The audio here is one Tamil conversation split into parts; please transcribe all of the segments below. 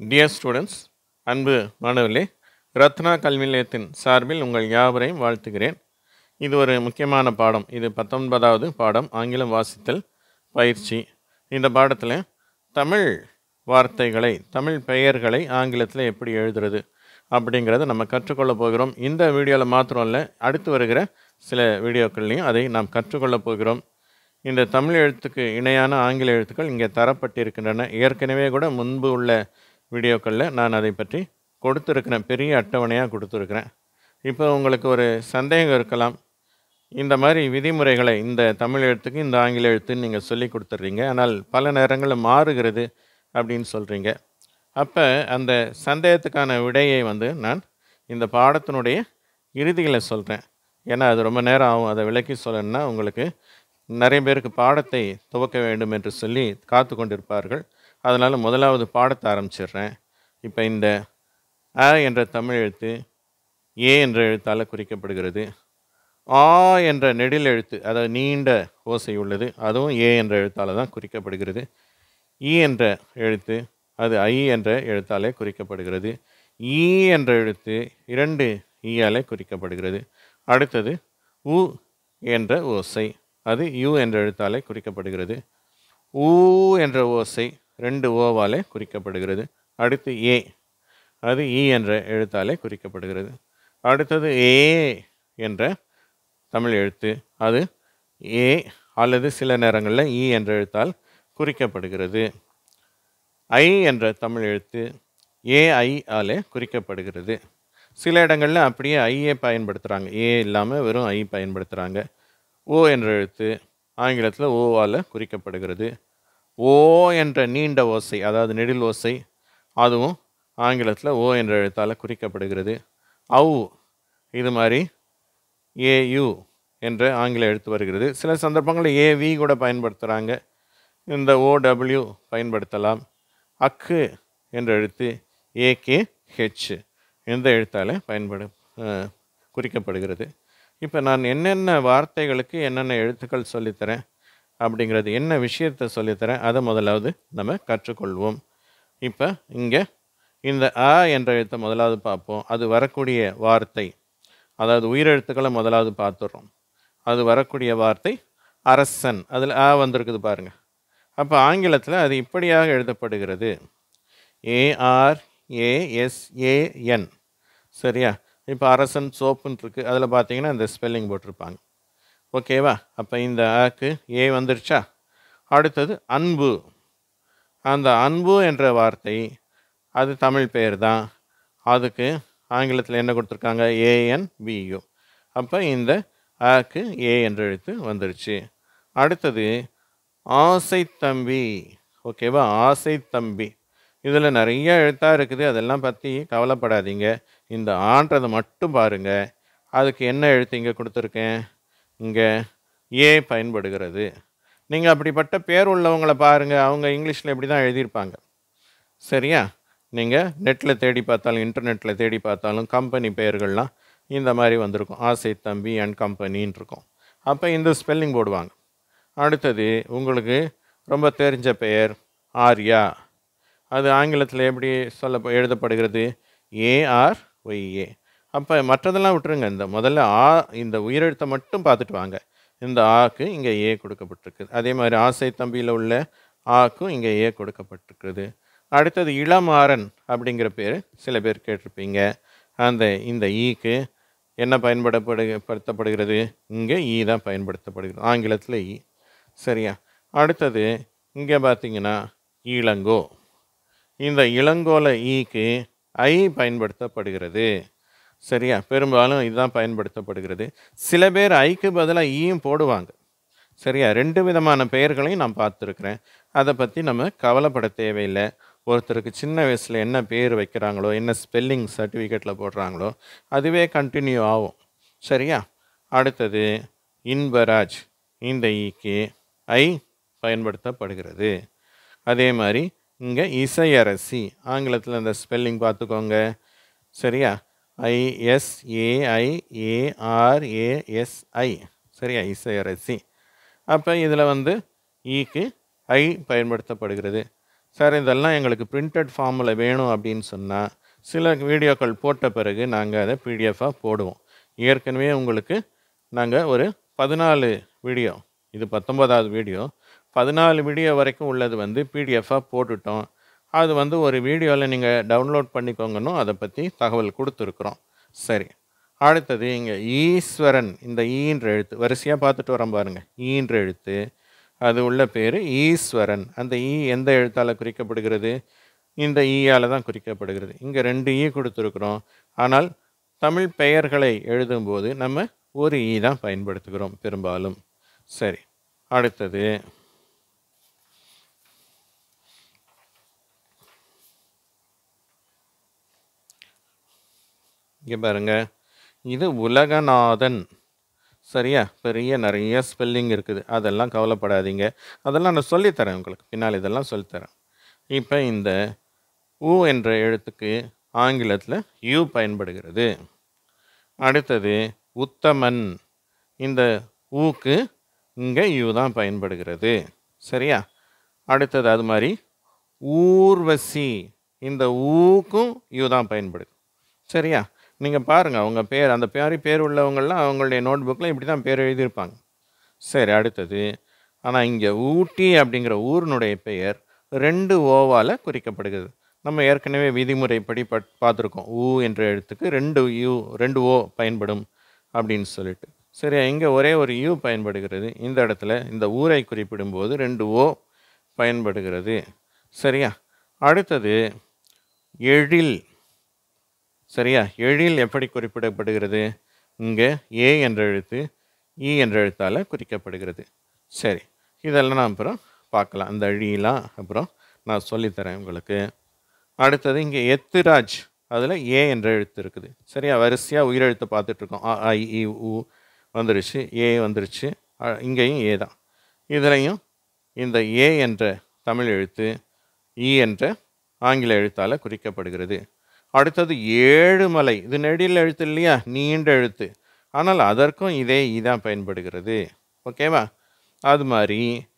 டியர் ஸ்டூடெண்ட்ஸ் அன்பு மாணவர்களே ரத்னா கல்வி நிலையத்தின் சார்பில் உங்கள் யாவரையும் வாழ்த்துகிறேன் இது ஒரு முக்கியமான பாடம் இது பத்தொன்பதாவது பாடம் ஆங்கிலம் வாசித்தல் பயிற்சி இந்த பாடத்தில் தமிழ் வார்த்தைகளை தமிழ் பெயர்களை ஆங்கிலத்தில் எப்படி எழுதுறது அப்படிங்கிறத நம்ம கற்றுக்கொள்ள போகிறோம் இந்த வீடியோவில் மாத்திரம் இல்லை அடுத்து வருகிற சில வீடியோக்கள்லையும் அதை நாம் கற்றுக்கொள்ளப் போகிறோம் இந்த தமிழ் எழுத்துக்கு இணையான ஆங்கில எழுத்துக்கள் இங்கே தரப்பட்டிருக்கின்றன ஏற்கனவே கூட முன்பு உள்ள வீடியோக்களில் நான் அதை பற்றி கொடுத்துருக்கிறேன் பெரிய அட்டவணையாக கொடுத்துருக்குறேன் இப்போ உங்களுக்கு ஒரு சந்தேகம் இருக்கலாம் இந்த மாதிரி விதிமுறைகளை இந்த தமிழ் எழுத்துக்கு இந்த ஆங்கில எழுத்துன்னு நீங்கள் சொல்லி கொடுத்துட்றீங்க ஆனால் பல நேரங்களில் மாறுகிறது அப்படின்னு சொல்கிறீங்க அப்போ அந்த சந்தேகத்துக்கான விடையை வந்து நான் இந்த பாடத்தினுடைய இறுதியில் சொல்கிறேன் ஏன்னா அது ரொம்ப நேரம் ஆகும் அதை விளக்கி சொல்லணும்னா உங்களுக்கு நிறைய பேருக்கு பாடத்தை துவக்க வேண்டும் என்று சொல்லி காத்து கொண்டிருப்பார்கள் அதனால் முதலாவது பாடத்தை ஆரம்பிச்சிடுறேன் இப்போ இந்த அ என்ற தமிழ் எழுத்து ஏ என்ற எழுத்தால் குறிக்கப்படுகிறது ஆ என்ற நெடில் எழுத்து அதாவது நீண்ட ஓசை உள்ளது அதுவும் ஏ என்ற எழுத்தால் தான் குறிக்கப்படுகிறது ஈ என்ற எழுத்து அது ஐ என்ற எழுத்தாலே குறிக்கப்படுகிறது ஈ என்ற எழுத்து இரண்டு ஈயாலே குறிக்கப்படுகிறது அடுத்தது உ என்ற ஓசை அது யூ என்ற எழுத்தாலே குறிக்கப்படுகிறது ஊ என்ற ஓசை ரெண்டு ஓவாலே குறிக்கப்படுகிறது அடுத்து ஏ அது ஈ என்ற எழுத்தாலே குறிக்கப்படுகிறது அடுத்தது ஏ என்ற தமிழ் எழுத்து அது ஏ அல்லது சில நேரங்களில் ஈ என்ற எழுத்தால் குறிக்கப்படுகிறது ஐ என்ற தமிழ் எழுத்து ஏஐ ஆலே குறிக்கப்படுகிறது சில இடங்களில் அப்படியே ஐயே பயன்படுத்துகிறாங்க ஏ இல்லாமல் வெறும் ஐ பயன்படுத்துகிறாங்க ஓ என்ற எழுத்து ஆங்கிலத்தில் ஓவால் குறிக்கப்படுகிறது ஓ என்ற நீண்ட ஓசை அதாவது நெடில் ஓசை அதுவும் ஆங்கிலத்தில் ஓ என்ற எழுத்தால் குறிக்கப்படுகிறது அவு இது மாதிரி ஏயு என்ற ஆங்கில எழுத்து வருகிறது சில சந்தர்ப்பங்களில் ஏவி கூட பயன்படுத்துகிறாங்க இந்த ஓடபிள்யூ பயன்படுத்தலாம் அக்கு என்ற எழுத்து ஏகே ஹெச் எந்த எழுத்தால் பயன்படு அஹ், குறிக்கப்படுகிறது இப்போ நான் என்னென்ன வார்த்தைகளுக்கு என்னென்ன எழுத்துக்கள் சொல்லித்தரேன் அப்படிங்கிறது என்ன விஷயத்தை சொல்லித்தரேன் அதை முதலாவது நம்ம கற்றுக்கொள்வோம் இப்போ இங்கே இந்த அ என்ற எழுத்தை முதலாவது பார்ப்போம் அது வரக்கூடிய வார்த்தை அதாவது உயிரெழுத்துக்களை முதலாவது பார்த்துடுறோம் அது வரக்கூடிய வார்த்தை அரசன் அதில் ஆ வந்திருக்குது பாருங்கள் அப்போ ஆங்கிலத்தில் அது இப்படியாக எழுதப்படுகிறது ஏஆர் ஏஎஸ்ஏஎன் சரியா இப்போ அரசன் சோப்புன்னு இருக்குது அதில் பார்த்தீங்கன்னா இந்த ஸ்பெல்லிங் போட்டிருப்பாங்க ஓகேவா அப்போ இந்த ஆக்கு ஏ வந்துருச்சா அடுத்தது அன்பு அந்த அன்பு என்ற வார்த்தை அது தமிழ் பெயர் தான் அதுக்கு ஆங்கிலத்தில் என்ன கொடுத்துருக்காங்க ஏஎன் பியு அப்போ இந்த ஆக்கு ஏ என்ற எழுத்து வந்துருச்சு அடுத்தது ஆசை தம்பி ஓகேவா ஆசை தம்பி இதில் நிறைய எழுத்தாக இருக்குது அதெல்லாம் பற்றி கவலைப்படாதீங்க இந்த ஆன்றதை மட்டும் பாருங்கள் அதுக்கு என்ன எழுத்து இங்கே கொடுத்துருக்கேன் இங்கே ஏ பயன்படுகிறது நீங்கள் அப்படிப்பட்ட பேர் உள்ளவங்களை பாருங்கள் அவங்க இங்கிலீஷில் இப்படி தான் எழுதியிருப்பாங்க சரியா நீங்கள் நெட்டில் தேடி பார்த்தாலும் இன்டர்நெட்டில் தேடி பார்த்தாலும் கம்பெனி பெயர்கள்லாம் இந்த மாதிரி வந்திருக்கும் ஆசை தம்பி அண்ட் கம்பெனின்னு இருக்கும் அப்போ இந்த ஸ்பெல்லிங் போடுவாங்க அடுத்தது உங்களுக்கு ரொம்ப தெரிஞ்ச பெயர் ஆர்யா அது ஆங்கிலத்தில் எப்படி சொல்ல எழுதப்படுகிறது ஏஆர் ஒய்ஏ அப்போ மற்றதெல்லாம் விட்டுருங்க இந்த முதல்ல ஆ இந்த உயிரெழுத்தை மட்டும் பார்த்துட்டு வாங்க இந்த ஆக்கு இங்கே ஏ கொடுக்கப்பட்டிருக்கு அதே மாதிரி ஆசை தம்பியில் உள்ள ஆக்கும் இங்கே ஏ கொடுக்கப்பட்டிருக்குது அடுத்தது இளமாறன் அப்படிங்கிற பேர் சில பேர் கேட்டிருப்பீங்க அந்த இந்த ஈக்கு என்ன பயன்படப்படு படுத்தப்படுகிறது இங்கே ஈ தான் பயன்படுத்தப்படுகிறது ஆங்கிலத்தில் ஈ சரியா அடுத்தது இங்கே பார்த்தீங்கன்னா இளங்கோ இந்த இளங்கோல ஈக்கு ஐ பயன்படுத்தப்படுகிறது சரியா பெரும்பாலும் இதுதான் பயன்படுத்தப்படுகிறது சில பேர் ஐக்கு பதிலாக ஈயும் போடுவாங்க சரியா ரெண்டு விதமான பெயர்களையும் நான் பார்த்துருக்குறேன் அதை பற்றி நம்ம கவலைப்பட தேவையில்லை ஒருத்தருக்கு சின்ன வயசில் என்ன பேர் வைக்கிறாங்களோ என்ன ஸ்பெல்லிங் சர்டிஃபிகேட்டில் போடுறாங்களோ அதுவே கண்டினியூ ஆகும் சரியா அடுத்தது இன்பராஜ் இந்த ஈக்கு ஐ பயன்படுத்தப்படுகிறது அதே மாதிரி இங்கே இசையரசி ஆங்கிலத்தில் இந்த ஸ்பெல்லிங் பார்த்துக்கோங்க சரியா ஐஎஸ்ஏஐஏஆர்ஏஎஸ்ஐ சரியா இசையரசி அப்போ இதில் வந்து ஈக்கு ஐ பயன்படுத்தப்படுகிறது சார் இதெல்லாம் எங்களுக்கு பிரிண்டட் ஃபார்மில் வேணும் அப்படின்னு சொன்னால் சில வீடியோக்கள் போட்ட பிறகு நாங்கள் அதை பிடிஎஃபாக போடுவோம் ஏற்கனவே உங்களுக்கு நாங்கள் ஒரு பதினாலு வீடியோ இது பத்தொன்பதாவது வீடியோ பதினாலு வீடியோ வரைக்கும் உள்ளது வந்து பிடிஎஃபாக போட்டுட்டோம் அது வந்து ஒரு வீடியோவில் நீங்கள் டவுன்லோட் பண்ணிக்கோங்கன்னு அதை பற்றி தகவல் கொடுத்துருக்குறோம் சரி அடுத்தது இங்கே ஈஸ்வரன் இந்த ஈன்ற எழுத்து வரிசையாக பார்த்துட்டு வரோம் பாருங்கள் ஈன்ற எழுத்து அது உள்ள பேர் ஈஸ்வரன் அந்த ஈ எந்த எழுத்தால் குறிக்கப்படுகிறது இந்த ஈயால் தான் குறிக்கப்படுகிறது இங்கே ரெண்டு ஈ கொடுத்துருக்குறோம் ஆனால் தமிழ் பெயர்களை எழுதும்போது நம்ம ஒரு ஈ தான் பயன்படுத்துகிறோம் பெரும்பாலும் சரி அடுத்தது இங்கே பாருங்க இது உலகநாதன் சரியா பெரிய நிறைய ஸ்பெல்லிங் இருக்குது அதெல்லாம் கவலைப்படாதீங்க அதெல்லாம் நான் சொல்லித்தரேன் உங்களுக்கு பின்னால் இதெல்லாம் சொல்லித்தரேன் இப்போ இந்த உ என்ற எழுத்துக்கு ஆங்கிலத்தில் யூ பயன்படுகிறது அடுத்தது உத்தமன் இந்த ஊக்கு இங்கே யூ தான் பயன்படுகிறது சரியா அடுத்தது அது மாதிரி ஊர்வசி இந்த ஊக்கும் யூ தான் பயன்படுது சரியா நீங்கள் பாருங்கள் அவங்க பேர் அந்த பேரி பேர் உள்ளவங்கள்லாம் அவங்களுடைய நோட் புக்கில் இப்படி தான் பேர் எழுதியிருப்பாங்க சரி அடுத்தது ஆனால் இங்கே ஊட்டி அப்படிங்கிற ஊரினுடைய பெயர் ரெண்டு ஓவால் குறிக்கப்படுகிறது நம்ம ஏற்கனவே விதிமுறைப்படி பட் பார்த்துருக்கோம் ஊ என்ற எழுத்துக்கு ரெண்டு யூ ரெண்டு ஓ பயன்படும் அப்படின்னு சொல்லிட்டு சரி இங்கே ஒரே ஒரு யூ பயன்படுகிறது இந்த இடத்துல இந்த ஊரை குறிப்பிடும்போது ரெண்டு ஓ பயன்படுகிறது சரியா அடுத்தது எழில் சரியா எழில் எப்படி குறிப்பிடப்படுகிறது இங்கே ஏ என்ற எழுத்து இ என்ற எழுத்தால் குறிக்கப்படுகிறது சரி இதெல்லாம் நான் அப்புறம் பார்க்கலாம் அந்த அழியெலாம் அப்புறம் நான் சொல்லித்தரேன் உங்களுக்கு அடுத்தது இங்கே எத்துராஜ் அதில் ஏ என்ற எழுத்து இருக்குது சரியா வரிசையாக உயிரெழுத்து பார்த்துட்ருக்கோம் அ ஐ இ உ வந்துருச்சு ஏ வந்துருச்சு அ- இங்கேயும் ஏ தான் இதுலேயும் இந்த ஏ என்ற தமிழ் எழுத்து இ என்ற ஆங்கில எழுத்தால் குறிக்கப்படுகிறது அடுத்தது ஏழுமலை இது நெடில் எழுத்து இல்லையா நீண்ட எழுத்து ஆனால் அதற்கும் இதே இ தான் பயன்படுகிறது ஓகேவா அது மாதிரி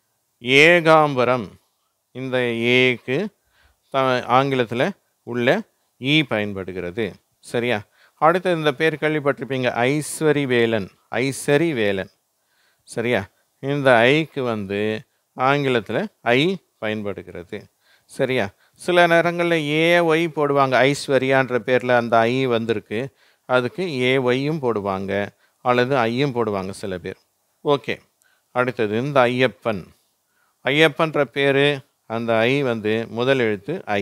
ஏகாம்பரம் இந்த ஏக்கு த ஆங்கிலத்தில் உள்ள ஈ பயன்படுகிறது சரியா அடுத்து இந்த பேர் கேள்விப்பட்டிருப்பீங்க ஐஸ்வரி வேலன் ஐஸ்வரி வேலன் சரியா இந்த ஐக்கு வந்து ஆங்கிலத்தில் ஐ பயன்படுகிறது சரியா சில நேரங்களில் ஏ ஒய் போடுவாங்க ஐஸ்வர்யான்ற பேரில் அந்த ஐ வந்திருக்கு அதுக்கு ஏ ஒய்யும் போடுவாங்க அல்லது ஐயும் போடுவாங்க சில பேர் ஓகே அடுத்தது இந்த ஐயப்பன் ஐயப்பன்ற பேர் அந்த ஐ வந்து முதல் எழுத்து ஐ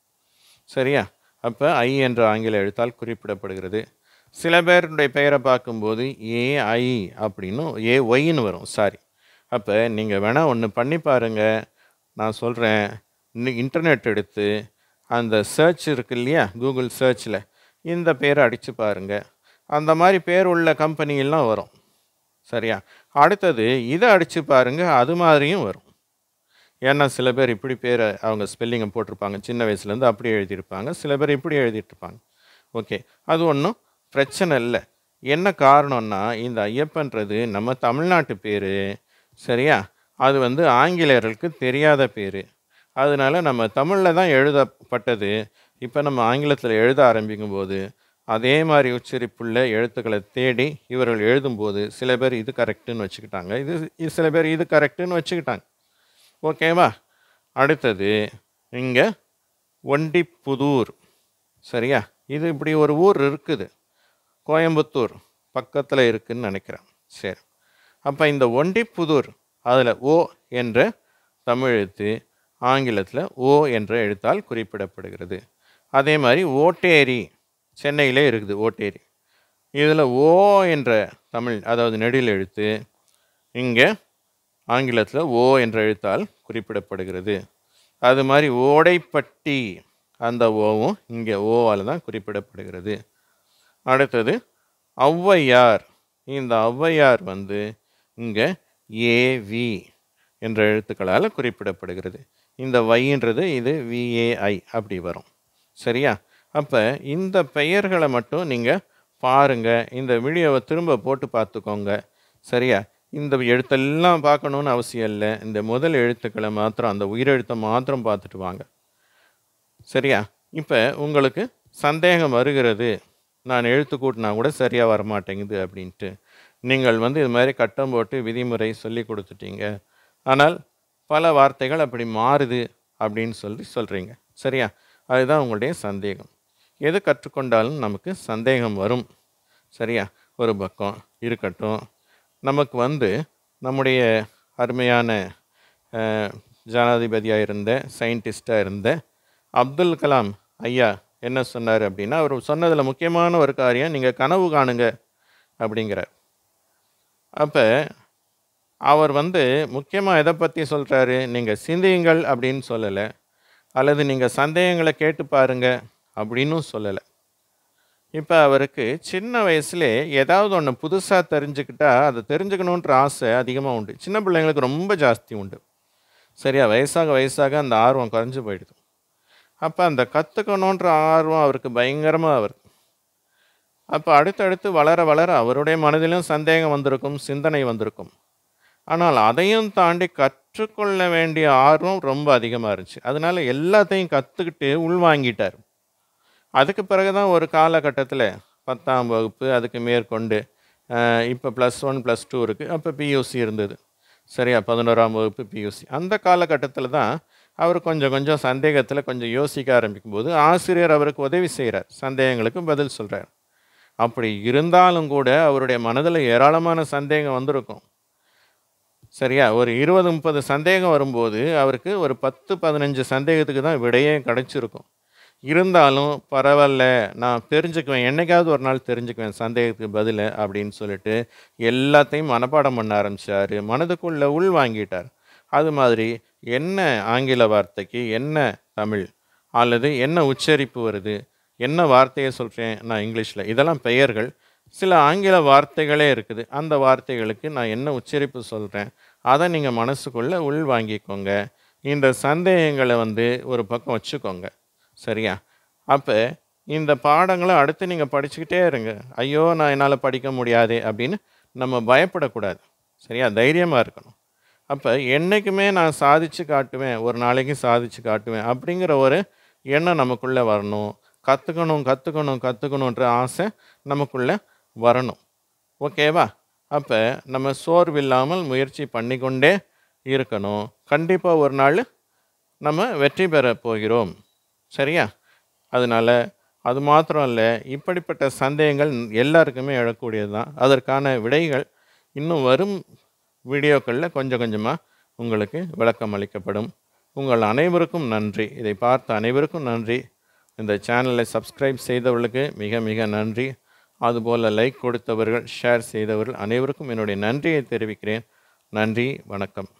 சரியா அப்போ ஐ என்ற ஆங்கில எழுத்தால் குறிப்பிடப்படுகிறது சில பேருடைய பெயரை பார்க்கும்போது ஏ ஐ அப்படின்னு ஏ ஒய்ன்னு வரும் சாரி அப்போ நீங்கள் வேணால் ஒன்று பண்ணி பாருங்கள் நான் சொல்கிறேன் இன்னைக்கு இன்டர்நெட் எடுத்து அந்த சர்ச் இருக்கு இல்லையா கூகுள் சர்ச்சில் இந்த பேரை அடித்து பாருங்கள் அந்த மாதிரி பேர் உள்ள கம்பெனியெல்லாம் வரும் சரியா அடுத்தது இதை அடித்து பாருங்கள் அது மாதிரியும் வரும் ஏன்னா சில பேர் இப்படி பேரை அவங்க ஸ்பெல்லிங்கை போட்டிருப்பாங்க சின்ன வயசுலேருந்து அப்படி எழுதியிருப்பாங்க சில பேர் இப்படி எழுதிட்டு இருப்பாங்க ஓகே அது ஒன்றும் பிரச்சனை இல்லை என்ன காரணம்னா இந்த ஐயப்பன்றது நம்ம தமிழ்நாட்டு பேர் சரியா அது வந்து ஆங்கிலேயர்களுக்கு தெரியாத பேர் அதனால நம்ம தமிழில் தான் எழுதப்பட்டது இப்போ நம்ம ஆங்கிலத்தில் எழுத ஆரம்பிக்கும் போது அதே மாதிரி உச்சரிப்புள்ள எழுத்துக்களை தேடி இவர்கள் எழுதும்போது சில பேர் இது கரெக்டுன்னு வச்சுக்கிட்டாங்க இது இது சில பேர் இது கரெக்டுன்னு வச்சுக்கிட்டாங்க ஓகேவா அடுத்தது இங்கே ஒண்டிப்புதூர் சரியா இது இப்படி ஒரு ஊர் இருக்குது கோயம்புத்தூர் பக்கத்தில் இருக்குன்னு நினைக்கிறேன் சரி அப்போ இந்த ஒண்டிப்புதூர் அதில் ஓ என்ற தமிழ் எழுத்து ஆங்கிலத்தில் ஓ என்ற எழுத்தால் குறிப்பிடப்படுகிறது அதே மாதிரி ஓட்டேரி சென்னையிலே இருக்குது ஓட்டேரி இதில் ஓ என்ற தமிழ் அதாவது நெடில் எழுத்து இங்கே ஆங்கிலத்தில் ஓ என்ற எழுத்தால் குறிப்பிடப்படுகிறது அது மாதிரி ஓடைப்பட்டி அந்த ஓவும் இங்கே ஓவால் தான் குறிப்பிடப்படுகிறது அடுத்தது ஔவையார் இந்த ஔவையார் வந்து இங்கே ஏவி என்ற எழுத்துக்களால் குறிப்பிடப்படுகிறது இந்த வைன்றது இது விஏஐ அப்படி வரும் சரியா அப்போ இந்த பெயர்களை மட்டும் நீங்கள் பாருங்கள் இந்த வீடியோவை திரும்ப போட்டு பார்த்துக்கோங்க சரியா இந்த எழுத்தெல்லாம் பார்க்கணுன்னு அவசியம் இல்லை இந்த முதல் எழுத்துக்களை மாத்திரம் அந்த உயிரெழுத்தை மாத்திரம் பார்த்துட்டு வாங்க சரியா இப்போ உங்களுக்கு சந்தேகம் வருகிறது நான் எழுத்து கூட்டினா கூட சரியாக வரமாட்டேங்குது அப்படின்ட்டு நீங்கள் வந்து இது மாதிரி கட்டம் போட்டு விதிமுறை சொல்லி கொடுத்துட்டீங்க ஆனால் பல வார்த்தைகள் அப்படி மாறுது அப்படின்னு சொல்லி சொல்கிறீங்க சரியா அதுதான் உங்களுடைய சந்தேகம் எது கற்றுக்கொண்டாலும் நமக்கு சந்தேகம் வரும் சரியா ஒரு பக்கம் இருக்கட்டும் நமக்கு வந்து நம்முடைய அருமையான அஹ், ஜனாதிபதியாக இருந்த சயின்டிஸ்டாக இருந்த அப்துல் கலாம் ஐயா என்ன சொன்னார் அப்படின்னா அவர் சொன்னதில் முக்கியமான ஒரு காரியம் நீங்கள் கனவு காணுங்க அப்படிங்கிறார் அப்போ அவர் வந்து முக்கியமாக எதை பற்றி சொல்கிறாரு நீங்கள் சிந்தியுங்கள் அப்படின்னு சொல்லலை அல்லது நீங்கள் சந்தேகங்களை கேட்டு பாருங்க அப்படின்னும் சொல்லலை இப்போ அவருக்கு சின்ன வயசுலே ஏதாவது ஒன்று புதுசாக தெரிஞ்சுக்கிட்டா அதை தெரிஞ்சுக்கணுன்ற ஆசை அதிகமாக உண்டு சின்ன பிள்ளைங்களுக்கு ரொம்ப ஜாஸ்தி உண்டு சரியா வயசாக வயசாக அந்த ஆர்வம் குறைஞ்சு போயிடுது அப்போ அந்த கற்றுக்கணுன்ற ஆர்வம் அவருக்கு பயங்கரமாக வருது அப்போ அடுத்தடுத்து வளர வளர அவருடைய மனதிலும் சந்தேகம் வந்திருக்கும் சிந்தனை வந்திருக்கும் ஆனால் அதையும் தாண்டி கற்றுக்கொள்ள வேண்டிய ஆர்வம் ரொம்ப அதிகமாக இருந்துச்சு அதனால எல்லாத்தையும் கற்றுக்கிட்டு உள்வாங்கிட்டார் அதுக்கு பிறகு தான் ஒரு காலகட்டத்தில் பத்தாம் வகுப்பு அதுக்கு மேற்கொண்டு இப்போ ப்ளஸ் ஒன் ப்ளஸ் டூ இருக்குது அப்போ பியூசி இருந்தது சரியா பதினோராம் வகுப்பு பியூசி அந்த காலகட்டத்தில் தான் அவர் கொஞ்சம் கொஞ்சம் சந்தேகத்தில் கொஞ்சம் யோசிக்க ஆரம்பிக்கும் போது ஆசிரியர் அவருக்கு உதவி செய்கிறார் சந்தேகங்களுக்கு பதில் சொல்கிறார் அப்படி இருந்தாலும் கூட அவருடைய மனதில் ஏராளமான சந்தேகம் வந்திருக்கும் சரியா ஒரு இருபது முப்பது சந்தேகம் வரும்போது அவருக்கு ஒரு பத்து பதினஞ்சு சந்தேகத்துக்கு தான் விடையே கிடச்சிருக்கும் இருந்தாலும் பரவாயில்ல நான் தெரிஞ்சுக்குவேன் என்னைக்காவது ஒரு நாள் தெரிஞ்சுக்குவேன் சந்தேகத்துக்கு பதில் அப்படின்னு சொல்லிட்டு எல்லாத்தையும் மனப்பாடம் பண்ண ஆரம்பிச்சாரு மனதுக்குள்ளே உள் வாங்கிட்டார் அது மாதிரி என்ன ஆங்கில வார்த்தைக்கு என்ன தமிழ் அல்லது என்ன உச்சரிப்பு வருது என்ன வார்த்தையை சொல்கிறேன் நான் இங்கிலீஷில் இதெல்லாம் பெயர்கள் சில ஆங்கில வார்த்தைகளே இருக்குது அந்த வார்த்தைகளுக்கு நான் என்ன உச்சரிப்பு சொல்கிறேன் அதை நீங்கள் மனசுக்குள்ளே உள் வாங்கிக்கோங்க இந்த சந்தேகங்களை வந்து ஒரு பக்கம் வச்சுக்கோங்க சரியா அப்போ இந்த பாடங்களை அடுத்து நீங்கள் படிச்சுக்கிட்டே இருங்க ஐயோ நான் என்னால் படிக்க முடியாது அப்படின்னு நம்ம பயப்படக்கூடாது சரியா தைரியமாக இருக்கணும் அப்போ என்றைக்குமே நான் சாதிச்சு காட்டுவேன் ஒரு நாளைக்கு சாதிச்சு காட்டுவேன் அப்படிங்கிற ஒரு எண்ணம் நமக்குள்ளே வரணும் கற்றுக்கணும் கற்றுக்கணும் கற்றுக்கணுன்ற ஆசை நமக்குள்ளே வரணும் ஓகேவா அப்போ நம்ம சோர்வில்லாமல் முயற்சி பண்ணிக்கொண்டே இருக்கணும் கண்டிப்பாக ஒரு நாள் நம்ம வெற்றி பெற போகிறோம் சரியா அதனால் அது மாத்திரம் இல்லை இப்படிப்பட்ட சந்தேகங்கள் எல்லாருக்குமே எழக்கூடியது தான் அதற்கான விடைகள் இன்னும் வரும் வீடியோக்களில் கொஞ்சம் கொஞ்சமாக உங்களுக்கு விளக்கம் அளிக்கப்படும் உங்கள் அனைவருக்கும் நன்றி இதை பார்த்த அனைவருக்கும் நன்றி இந்த சேனலை சப்ஸ்கிரைப் செய்தவர்களுக்கு மிக மிக நன்றி அதுபோல் லைக் கொடுத்தவர்கள் ஷேர் செய்தவர்கள் அனைவருக்கும் என்னுடைய நன்றியை தெரிவிக்கிறேன் நன்றி வணக்கம்